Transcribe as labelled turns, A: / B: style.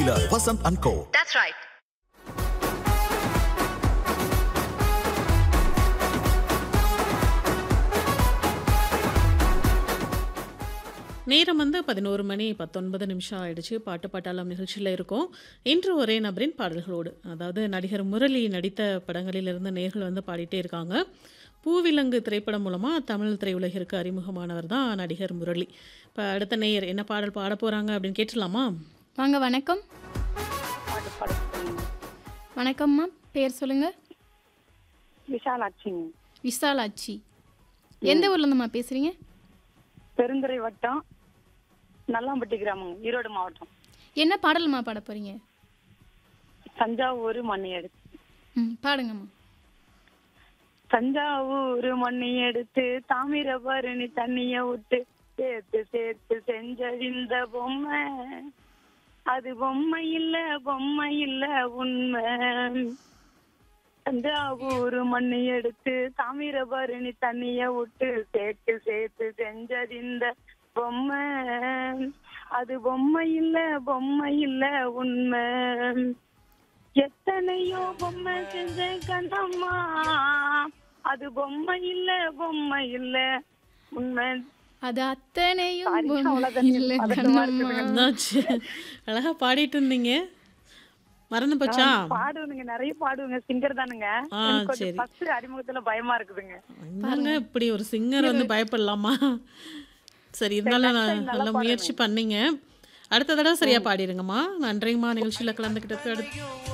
A: Vasanth and go
B: That's right.
C: நேரம் வந்து பதினோரு மணி பத்தொன்பது நிமிஷம் ஆயிடுச்சு பாட்டு பாட்டாளம் நிகழ்ச்சியில் இருக்கோம் இன்று ஒரே நபரின் பாடல்களோடு அதாவது நடிகர் முரளி நடித்த படங்களிலிருந்து நேர்கள் வந்து பாடிட்டே இருக்காங்க பூவிலங்கு திரைப்படம் மூலமாக தமிழ் திரையுலகிற்கு அறிமுகமானவர் தான் நடிகர் முரளி இப்போ அடுத்த நேயர் என்ன பாடல் பாட போகிறாங்க அப்படின்னு கேட்டுடலாமா
D: வாங்க வணக்கம் வணக்கம்மா பேர் சொல்லுங்க
E: விஷாலாட்சிங்க
D: விசாலாட்சி எந்த ஊர்ல இருந்துமா பேசுறீங்க
E: பெருந்துறை வட்டம் நல்லாம்பட்டி கிராமம் ஈரோடு மாவட்டம்
D: என்ன பாடல்மா பாட போறீங்க
E: தஞ்சாவூர் மண்ணி எடுத்து
D: ம் பாடுங்கம்மா
E: தஞ்சாவூர் மண்ணி எடுத்து தாமிரபரணி தண்ணிய விட்டு சேர்த்து சேர்த்து செஞ்சது இந்த பொம்மை அது பொம்மை இல்ல பொம்மை இல்ல உண்மை தஞ்சாவூர் மண்ணி எடுத்து தாமிரபரணி தண்ணிய விட்டு சேர்த்து சேர்த்து செஞ்சது இந்த பொம்மை அது பொம்மை இல்ல பொம்மை இல்ல உண்மை எத்தனையோ பொம்மை செஞ்ச கண்ணம்மா அது பொம்மை இல்ல பொம்மை இல்ல உண்மை
D: அது அத்தனையும்
E: Sorry,
D: பொம்மை
E: அவ்வளவுதான்.
D: இல்லை
E: பதட்டமா
D: கண்ணம்மா.
C: என்னாச்சு அழகாக பாடிட்டு இருந்தீங்க மறந்து போச்சா
E: பாடுவனுங்க நிறைய பாடுவங்க சிங்கர் தானுங்க
C: ஆ,
E: எனக்கு
C: சரி.
E: கொஞ்சம் ஃபர்ஸ்ட் அறிமுகத்துல பயமா இருக்குதுங்க
C: என்னங்க இப்படி ஒரு சிங்கர் வந்து பயப்படலாமா சரி இருந்தாலும்
E: next
C: நான்
E: time நல்லா
C: நல்ல முயற்சி பண்ணீங்க அடுத்த தடவை சரியா பாடிடுங்கம்மா நன்றிங்கம்மா நிகழ்ச்சியில் கலந்துக்கிட்டதுக்கு அடுத்து